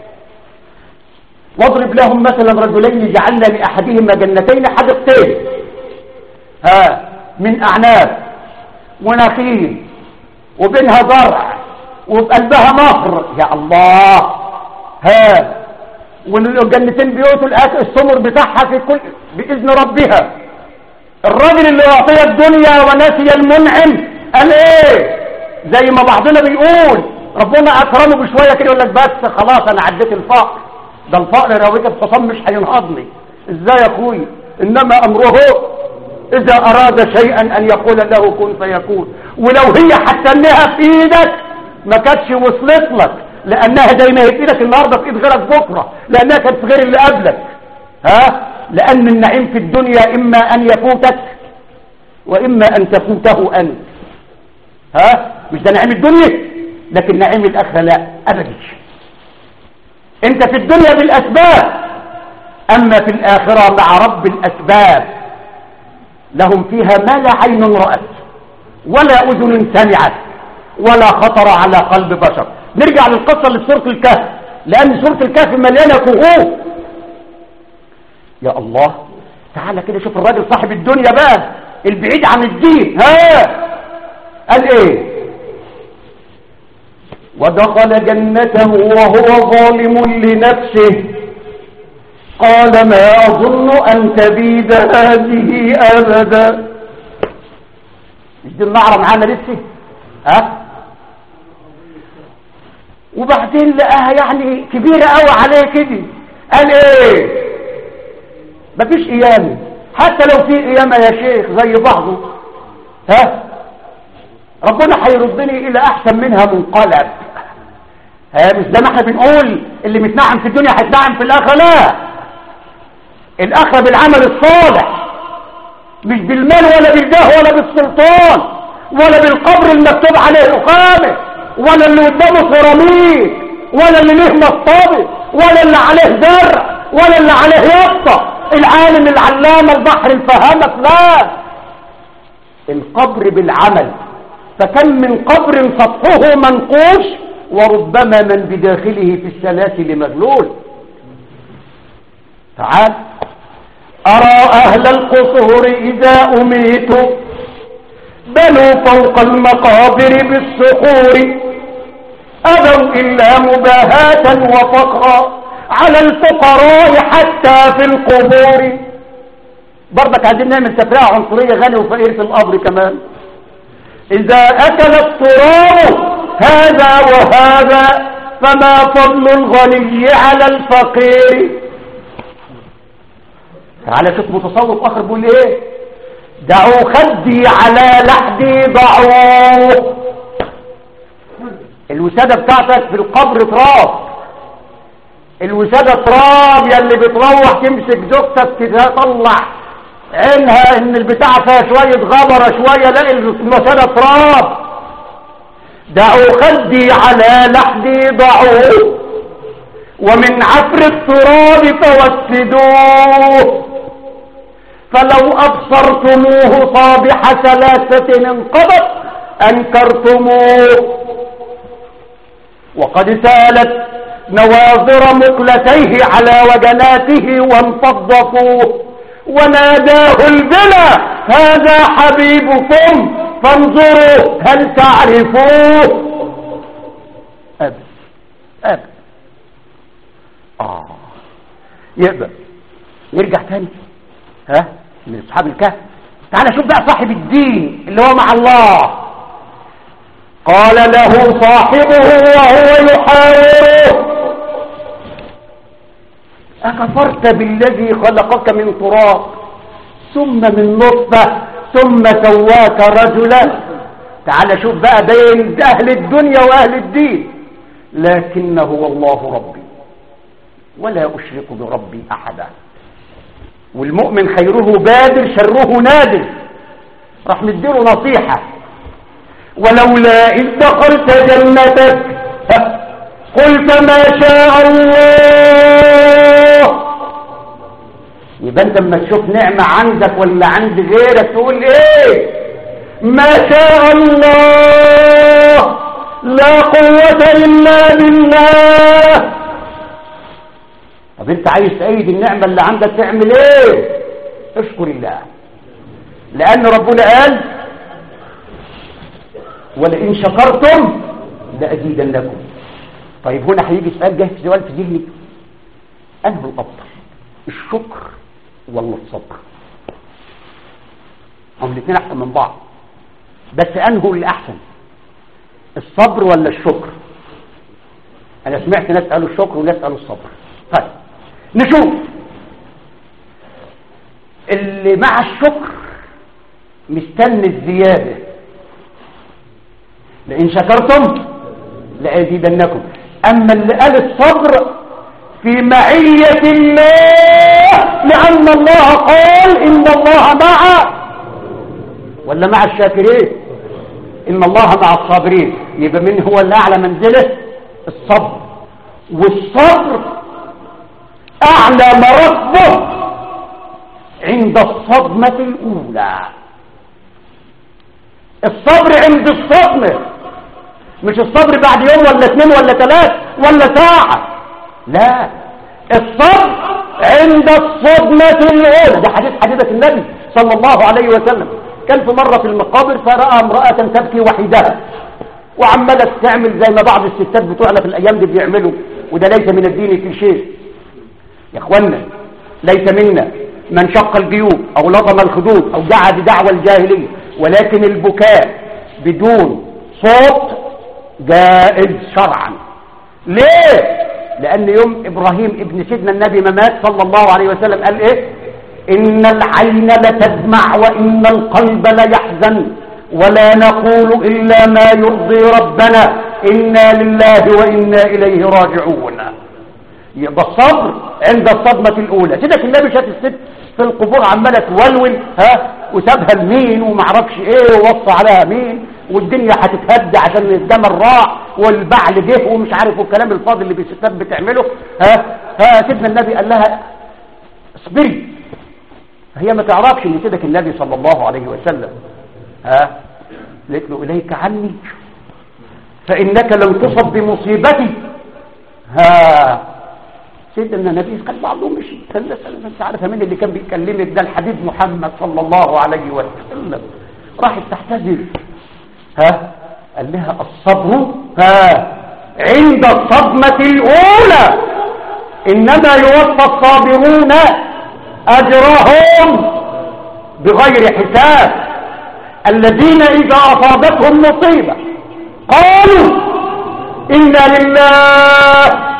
واضرب لهم مثلا رجلين جعلنا لأحدهما جنتين حديقتين ها من أعناب ونخيل وبينها زرع وبقلبها نهر يا الله ها والجنتين بيوتوا الأكل الثمر بتاعها في كل بإذن ربها الراجل اللي أعطي الدنيا ونسي المنعم قال إيه زي ما بعضنا بيقول ربنا أكرمه بشوية كده يقول لك بس خلاص أنا عديت الفقر ده الفقر لو ركب حصان مش هينهضني إزاي يا أخوي إنما أمره إذا أراد شيئا أن يقول له كن فيكون ولو هي هتستناها في إيدك ما كانتش وصلت لك لأنها زي ما هي في إيدك النهاردة في إيد غيرك بكرة لأنها كانت في غير اللي قبلك ها لأن النعيم في الدنيا إما أن يفوتك وإما أن تفوته أنت ها مش ده نعيم الدنيا لكن نعيم الآخرة لا أبدا أنت في الدنيا بالأسباب أما في الآخرة مع رب الأسباب لهم فيها ما لا عين رأت ولا أذن سمعت ولا خطر على قلب بشر نرجع للقصة لسورة الكهف لأن سورة الكهف مليانة كهوف يا الله تعالى كده شوف الراجل صاحب الدنيا بقى البعيد عن الدين ها قال ايه ودخل جنته وهو ظالم لنفسه قال ما أظن أن تبيد هذه أبدا مش دي النعرة معانا لسه ها وبعدين لقاها يعني كبيرة قوي عليه كده قال ايه مفيش قيامة حتى لو في قيامة يا شيخ زي بعضه ها ربنا هيردني الى احسن منها منقلب ها مش زي ما احنا بنقول اللي متنعم في الدنيا هيتنعم في الاخره لا الاخره بالعمل الصالح مش بالمال ولا بالجاه ولا بالسلطان ولا بالقبر المكتوب عليه اقامه ولا اللي قدامه سيراميك ولا اللي ليه مصطبه ولا اللي عليه زرع ولا اللي عليه يافطه العالم العلامه البحر الفهامك لا القبر بالعمل فكم من قبر سطحه منقوش وربما من بداخله في السلاسل مغلول تعال أرى أهل القصور إذا أميتوا بنوا فوق المقابر بالصخور أبوا إلا مباهاة وفقرا على الفقراء حتى في القبور برضك عايزين نعمل تفريعة عنصرية غني وفقير في القبر كمان إذا أكل التراب هذا وهذا فما فضل الغني على الفقير تعالى شوف متصوف آخر بيقول إيه دعوا خدي على لحدي ضعوه الوسادة بتاعتك في القبر تراب الوسادة تراب يا اللي بتروح تمسك زوجتك تطلع عينها ان البتاع فيها شوية غبرة شوية لا الوسادة تراب دعوا خدي على لحدي ضعوه ومن عفر التراب توسدوه فلو أبصرتموه صابح ثلاثة انقضت أنكرتموه وقد سالت نواظر مقلتيه على وجناته وانفضفوه وناداه البلا هذا حبيبكم فانظروا هل تعرفوه أبد أبد آه يقبل نرجع تاني ها من أصحاب الكهف تعال شوف بقى صاحب الدين اللي هو مع الله قال له صاحبه وهو يحاوره أكفرت بالذي خلقك من تراب ثم من نطفة ثم سواك رجلا تعال شوف بقى بين أهل الدنيا وأهل الدين لكنه والله ربي ولا أشرك بربي أحدا والمؤمن خيره بادر شره نادر راح نديله نصيحة ولولا إذ دخلت جنتك قلت ما شاء الله يبقى انت لما تشوف نعمة عندك ولا عند غيرك تقول ايه ما شاء الله لا قوة إلا بالله طب انت عايز تأيد النعمة اللي عندك تعمل ايه اشكر الله لأن ربنا قال ولئن شكرتم لأزيدنكم طيب هنا هيجي سؤال جاي في سؤال في ذهنك انه الافضل الشكر ولا الصبر هم الاثنين احسن من بعض بس انه اللي احسن الصبر ولا الشكر انا سمعت ناس قالوا الشكر وناس قالوا الصبر طيب نشوف اللي مع الشكر مستني الزيادة لئن شكرتم لأزيدنكم أما اللي قال الصبر في معية الله لأن الله قال إن الله مع ولا مع الشاكرين إن الله مع الصابرين يبقى من هو اللي أعلى منزله الصبر والصبر أعلى مرتبه عند الصدمة الأولى الصبر عند الصدمة مش الصبر بعد يوم ولا اثنين ولا ثلاث ولا ساعة لا الصبر عند الصدمة الأولى ده حديث حديثة النبي صلى الله عليه وسلم كان في مرة في المقابر فرأى امرأة تبكي وحيدها وعمالة تعمل زي ما بعض الستات بتوعنا في الأيام دي بيعملوا وده ليس من الدين في شيء يا اخوانا ليس منا من شق الجيوب او لطم الخدود او دعا بدعوى الجاهلية ولكن البكاء بدون صوت جائز شرعا ليه لان يوم ابراهيم ابن سيدنا النبي ما مات صلى الله عليه وسلم قال ايه ان العين لتدمع وان القلب ليحزن ولا نقول الا ما يرضي ربنا انا لله وانا اليه راجعون يبقى الصبر عند الصدمة الأولى سيدك النبي شاف الست في القبور عمالة تولول ها وسابها لمين ومعرفش ايه ووصى عليها مين والدنيا هتتهد عشان الجمل راح والبعل جه ومش عارف والكلام الفاضي اللي الستات بتعمله ها فسيدنا النبي قال لها اصبري هي ما تعرفش ان سيدك النبي صلى الله عليه وسلم ها قالت له اليك عني فانك لم تصب بمصيبتي ها سيدنا النبي قال بعضهم مشي قال لا سلام انت عارفه مين اللي كان بيكلمك ده الحبيب محمد صلى الله عليه وسلم راحت تعتذر ها قال لها الصبر ها عند الصدمة الأولى إنما يوفى الصابرون أجرهم بغير حساب الذين إذا أصابتهم مصيبة قالوا إنا لله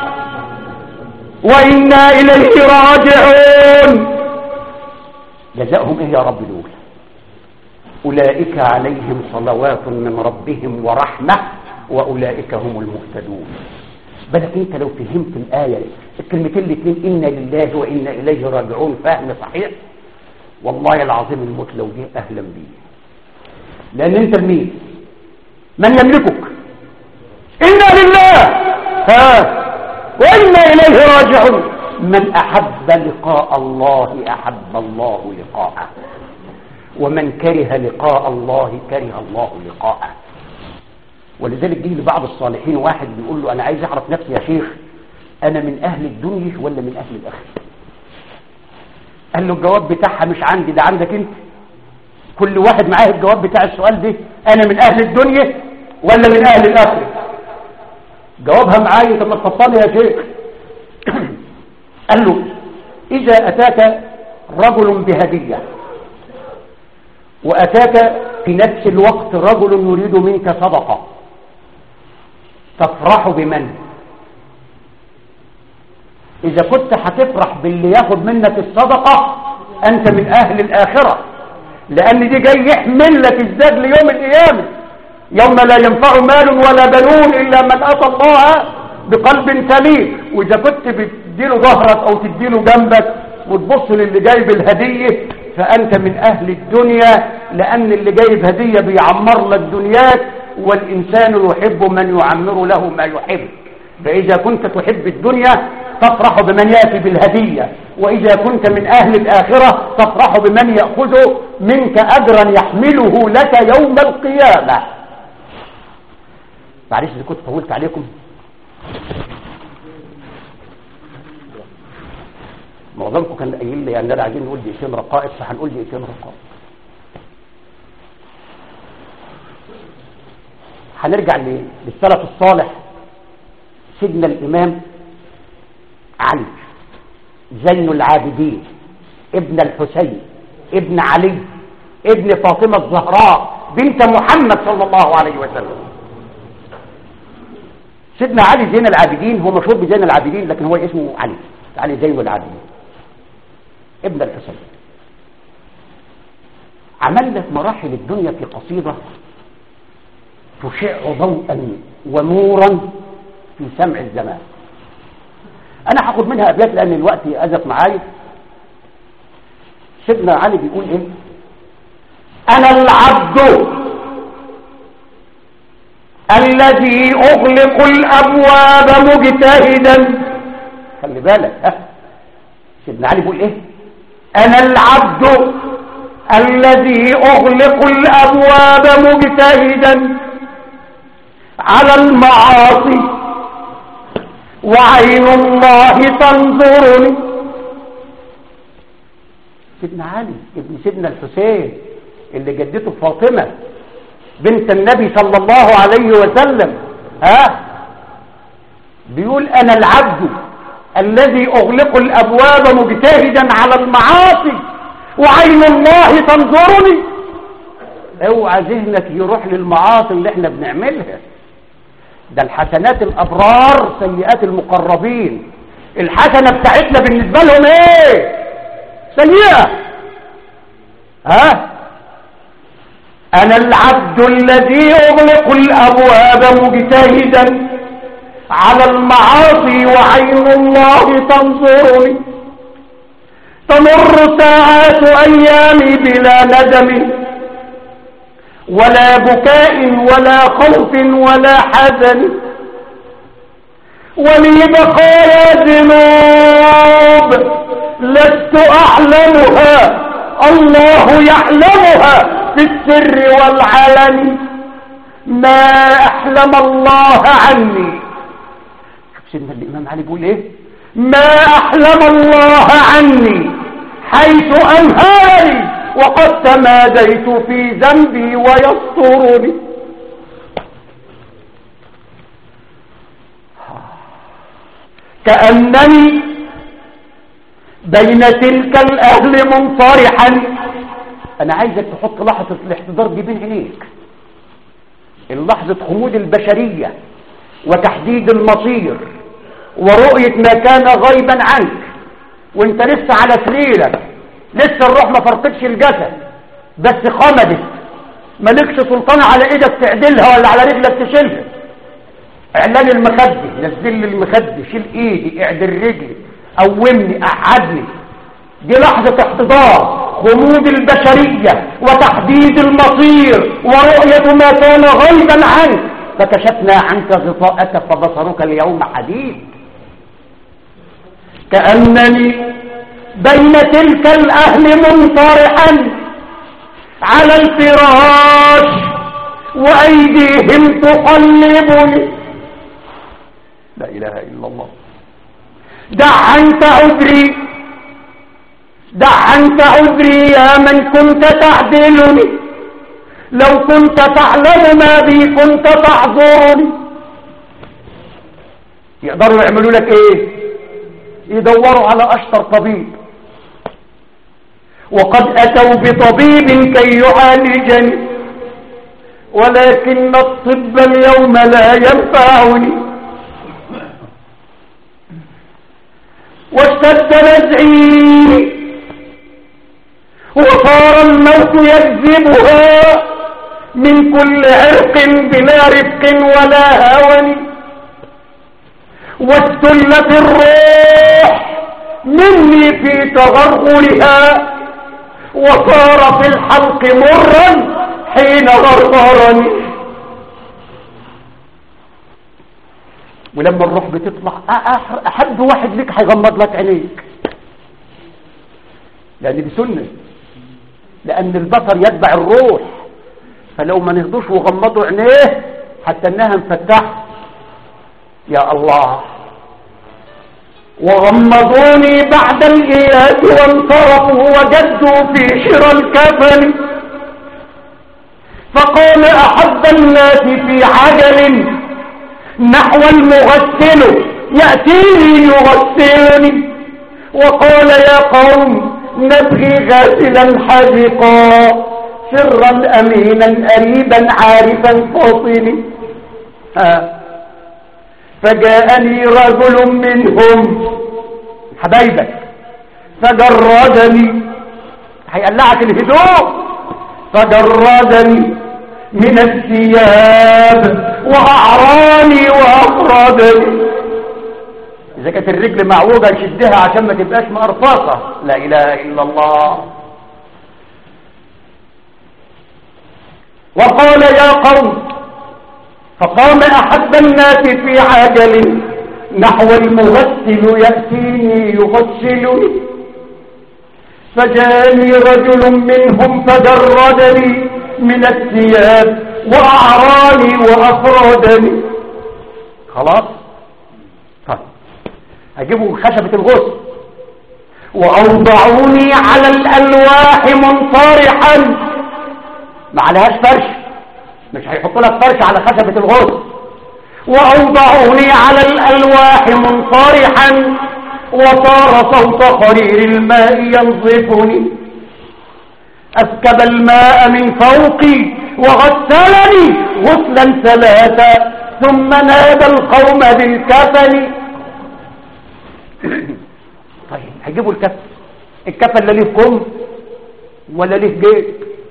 وإنا إليه راجعون جزاؤهم إيه يا رب دول أولئك عليهم صلوات من ربهم ورحمة وأولئك هم المهتدون بالك انت لو فهمت الآية الكلمتين الاثنين إنا لله وإنا إليه راجعون فهم صحيح والله العظيم الموت لو جه أهلا بيه لأن انت مين من يملكك إنا لله ها وإنا إليه راجعون من أحب لقاء الله أحب الله لقاءه ومن كره لقاء الله كره الله لقاءه ولذلك جه لبعض الصالحين واحد بيقول له أنا عايز أعرف نفسي يا شيخ أنا من أهل الدنيا ولا من أهل الآخرة قال له الجواب بتاعها مش عندي ده عندك أنت كل واحد معاه الجواب بتاع السؤال ده أنا من أهل الدنيا ولا من أهل الآخرة جوابها معايا طب ما تفصلي يا شيخ قال له إذا أتاك رجل بهدية وأتاك في نفس الوقت رجل يريد منك صدقة تفرح بمن إذا كنت هتفرح باللي ياخد منك الصدقة أنت من أهل الآخرة لأن دي جاي يحمل لك الزاد ليوم القيامة يوم لا ينفع مال ولا بنون إلا من أتى الله بقلب سليم وإذا كنت بتديله ظهرك أو تديله جنبك وتبص للي جايب الهدية فأنت من أهل الدنيا لأن اللي جايب هدية بيعمر لك دنياك والإنسان يحب من يعمر له ما يحب فإذا كنت تحب الدنيا تفرح بمن يأتي بالهدية وإذا كنت من أهل الآخرة تفرح بمن يأخذ منك أجرا يحمله لك يوم القيامة معلش إذا كنت طولت عليكم معظمكم كان قايل لي يعني ده عايزين نقول دقيقتين رقائق فهنقول دقيقتين رقائق هنرجع للسلف الصالح سيدنا الإمام علي زين العابدين ابن الحسين ابن علي ابن فاطمة الزهراء بنت محمد صلى الله عليه وسلم سيدنا علي زين العابدين هو مشهور بزين العابدين لكن هو اسمه علي علي زين العابدين ابن الحسين عمل لك مراحل الدنيا في قصيدة تشع ضوءا ونورا في سمع الزمان انا هاخد منها ابيات لان الوقت ازف معايا سيدنا علي بيقول ايه انا العبد الذي اغلق الابواب مجتهدا خلي بالك ها سيدنا علي بيقول ايه انا العبد الذي اغلق الابواب مجتهدا على المعاصي وعين الله تنظرني سيدنا علي ابن سيدنا الحسين اللي جدته فاطمة بنت النبي صلى الله عليه وسلم ها بيقول انا العبد الذي اغلق الابواب مجتهدا على المعاصي وعين الله تنظرني اوعى ذهنك يروح للمعاصي اللي احنا بنعملها ده الحسنات الابرار سيئات المقربين الحسنه بتاعتنا بالنسبه لهم ايه سيئه ها انا العبد الذي اغلق الابواب مجتهدا على المعاصي وعين الله تنظرني تمر ساعات ايامي بلا ندم ولا بكاء ولا خوف ولا حزن ولي بقايا ذنوب لست اعلمها الله يعلمها في السر والعلن ما احلم الله عني شوف سيدنا الامام علي بيقول ايه ما احلم الله عني حيث انهاني وقد تماديت في ذنبي ويسترني كأنني بين تلك الأهل منصرحا أنا عايزك تحط لحظة الاحتضار دي بين عينيك اللحظة خمود البشرية وتحديد المصير ورؤية ما كان غيبا عنك وانت لسه على سريرك لسه الروح ما فرقتش الجسد بس خمدت مالكش سلطان على ايدك تعدلها ولا على رجلك تشيلها اعلان المخدة نزل لي المخدة شيل ايدي اعدل رجلي قومني قعدني دي لحظة احتضار خمود البشرية وتحديد المصير ورؤية ما كان غيبا عنك فكشفنا عنك غطاءك فبصرك اليوم حديد كأنني بين تلك الأهل منصرحا على الفراش وأيديهم تقلبني لا إله إلا الله دع عنك عذري دع عنك عذري يا من كنت تعدلني لو كنت تعلم ما بي كنت تعذرني يقدروا يعملوا لك ايه يدوروا على اشطر طبيب وقد اتوا بطبيب كي يعالجني ولكن الطب اليوم لا ينفعني واشتد نزعي وصار الموت يجذبها من كل عرق بلا رفق ولا هون واستلت الروح مني في تغرغرها وصار في الحلق مرا حين غرغرني ولما الروح بتطلع احد واحد لك هيغمض لك عينيك لان دي سنه لان البصر يتبع الروح فلو ما نهضوش وغمضوا عينيه حتى انها مفتحه يا الله وغمضوني بعد الإياس وانصرفوا وجدوا في شرى الكفن فقال أحب الناس في عجل نحو المغسل يأتيني يغسلني وقال يا قوم نبغي غاسلا حذقا سرا أمينا أريبا عارفا فاصلي ها فجاءني رجل منهم حبايبك فجردني هيقلعك الهدوء فجردني من الثياب وأعراني وأخرجني إذا كانت الرجل معوجة يشدها عشان ما تبقاش مقرفصة لا إله إلا الله وقال يا قوم فقام أحب الناس في عجل نحو المغسل يأتيني يغسلني فجاني رجل منهم فجردني من الثياب وأعراني وأفرادني خلاص طيب هجيبوا خشبة الغسل وأوضعوني على الألواح منطرحا ما عليهاش فرش مش هيحط لك فرش على خشبة الغسل وأوضعوني على الألواح منطرحا وصار صوت قرير الماء ينظفني أسكب الماء من فوقي وغسلني غسلا ثلاثا ثم نادى القوم بالكفن طيب هيجيبوا الكفن الكفن لا ليه كم ولا ليه جيب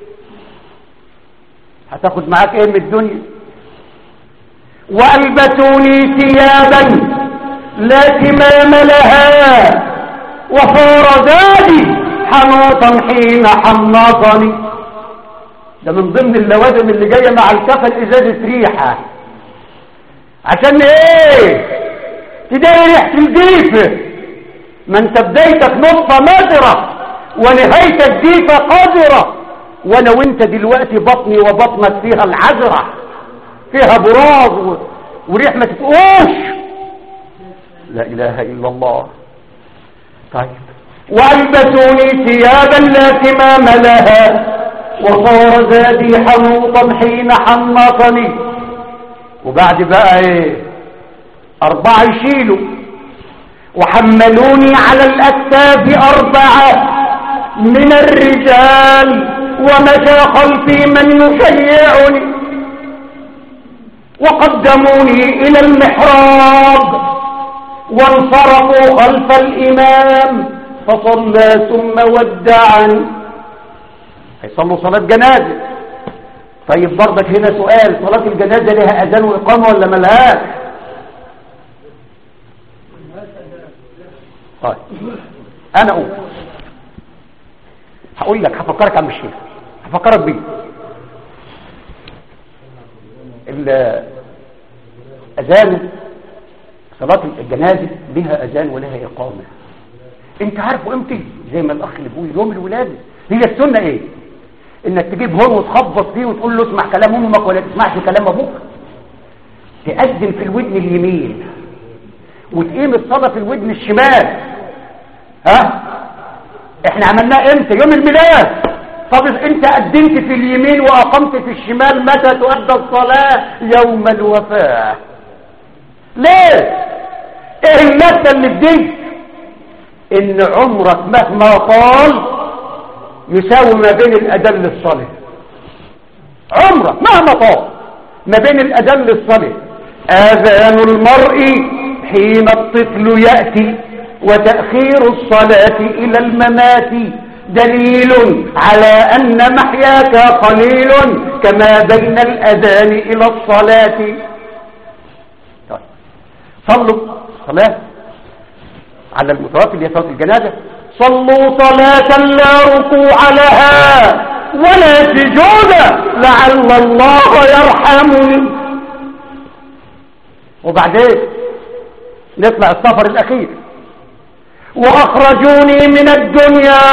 هتاخد معاك ايه من الدنيا والبسوني ثيابا لا كمام لها وصار زادي حنوطا حين حنطني ده من ضمن اللوازم اللي جايه مع الكفن ازازه ريحه عشان ايه تداري ريحه الجيفه ما انت بدايتك نطفه مادره ونهايتك جيفه قذره وانا وانت دلوقتي بطني وبطنك فيها العذره فيها براز و... وريح ما تتقوش لا اله الا الله طيب والبسوني ثيابا لا كمام لها وصار زادي حنوطا حين حنطني وبعد بقى ايه اربعة يشيلوا وحملوني على الاكتاف اربعة من الرجال ومشى خلفي من يشيعني وقدموني الى المحراب وانصرفوا خلف الامام فصلى ثم ودعني هيصلوا صلاة جنازة طيب برضك هنا سؤال صلاة الجنازة لها أذان وإقامة ولا ملهاش طيب أنا أقول هقول لك هفكرك عم الشيخ هفكرك بيه الأذان صلاة الجنازة لها أذان ولها إقامة انت عارفه امتى زي ما الاخ اللي بيقول يوم الولاده هي السنه ايه انك تجيب هون وتخبط فيه وتقول له اسمع كلام امك ولا تسمعش كلام ابوك تأذن في الودن اليمين وتقيم الصلاه في الودن الشمال ها احنا عملناه امتى يوم الميلاد طب انت أذنت في اليمين واقمت في الشمال متى تؤدى الصلاه يوم الوفاه ليه ايه النكته اللي بديت ان عمرك مهما طال يساوي ما بين الأذان للصلاة عمرك مهما طال ما بين الأذان للصلاة آذان المرء حين الطفل يأتي وتأخير الصلاة إلى الممات دليل على أن محياك قليل كما بين الأذان إلى الصلاة طيب. صلوا صلاة على المتوفي اللي هي صلاه الجنازه صلوا صلاه لا ركوع لها ولا سجود لعل الله يرحمني وبعدين نطلع السفر الاخير واخرجوني من الدنيا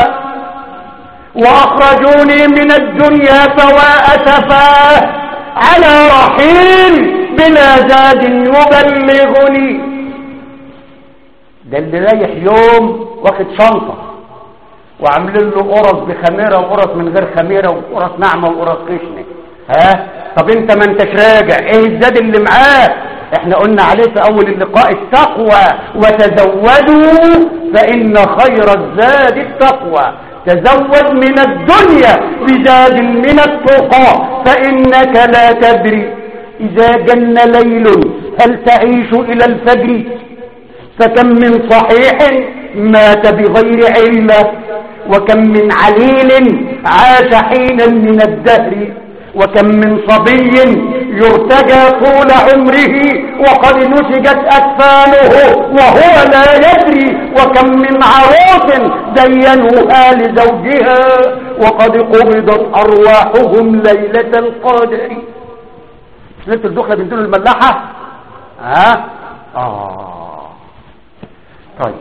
واخرجوني من الدنيا سواء سفاه على رحيل بلا زاد يبلغني ده اللي رايح يوم واخد شنطة وعاملين له قرص بخميرة وقرص من غير خميرة وقرص ناعمة وقرص خشنة ها طب انت ما انتش راجع ايه الزاد اللي معاك احنا قلنا عليه في اول اللقاء التقوى وتزودوا فان خير الزاد التقوى تزود من الدنيا بزاد من التقى فانك لا تدري اذا جن ليل هل تعيش الى الفجر فكم من صحيح مات بغير علة وكم من عليل عاش حينا من الدهر وكم من صبي يرتجى طول عمره وقد نسجت أكفانه وهو لا يدري وكم من عروس زينوها لزوجها وقد قبضت أرواحهم ليلة القدر ليلة الدخلة بنت الملاحة ها آه طيب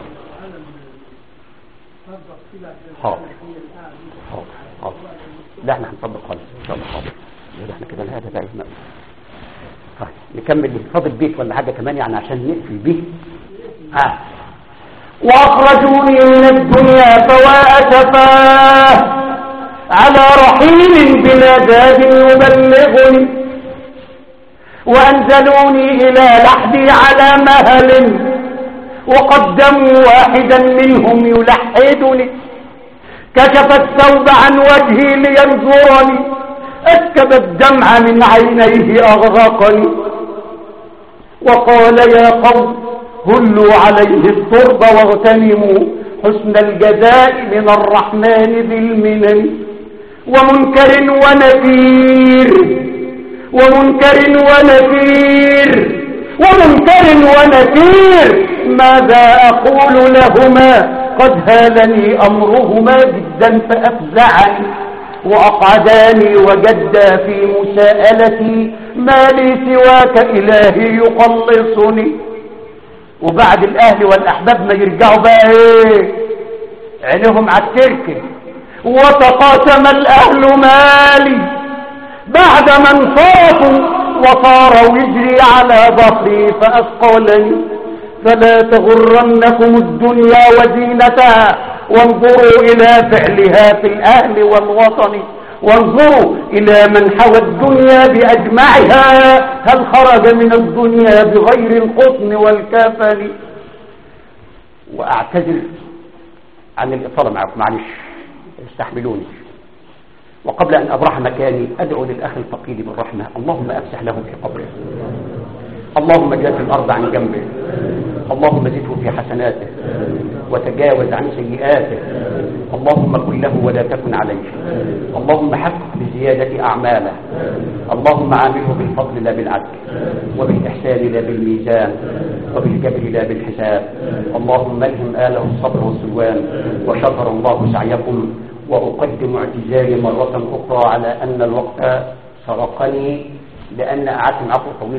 حاضر حاضر حاضر لا احنا هنطبق خالص ان شاء الله حاضر يبقى احنا كده هذا بقى يهمنا طيب نكمل فاضل بيت ولا حاجه كمان يعني عشان نقفل بيه ها واخرجوني من الدنيا فوا اسفاه على رحيل بلا زاد يبلغني وانزلوني الى لحدي على مهل وقدموا واحدا منهم يلحدني كشف الثوب عن وجهي لينظرني أسكب الدمع من عينيه أغرقني وقال يا قوم هلوا عليه الترب واغتنموا حسن الجزاء من الرحمن ذي المنن ومنكر ونكير ومنكر ونكير ومنكر ونكير ماذا أقول لهما قد هالني أمرهما جدا فأفزعني وأقعداني وجدا في مساءلتي ما لي سواك إلهي يخلصني وبعد الأهل والأحباب ما يرجعوا بقى إيه عينهم على التركة وتقاسم الأهل مالي بعد ما انصرفوا وصار وزري على ظهري فأثقلني فلا تغرنكم الدنيا وزينتها وانظروا إلى فعلها في الأهل والوطن وانظروا إلى من حوى الدنيا بأجمعها هل خرج من الدنيا بغير القطن والكفن وأعتذر عن الإطالة معكم معلش استحملوني وقبل أن أبرح مكاني أدعو للأخ الفقيد بالرحمة اللهم أفسح له في قبره اللهم جاف الأرض عن جنبه اللهم زده في حسناته وتجاوز عن سيئاته اللهم كن له ولا تكن عليه اللهم حقق بزيادة أعماله اللهم عامله بالفضل لا بالعدل وبالإحسان لا بالميزان وبالجبر لا بالحساب اللهم الهم آله الصبر والسلوان وشكر الله سعيكم وأقدم اعتذاري مرة أخرى على أن الوقت سرقني لأن قعدت معكم طويل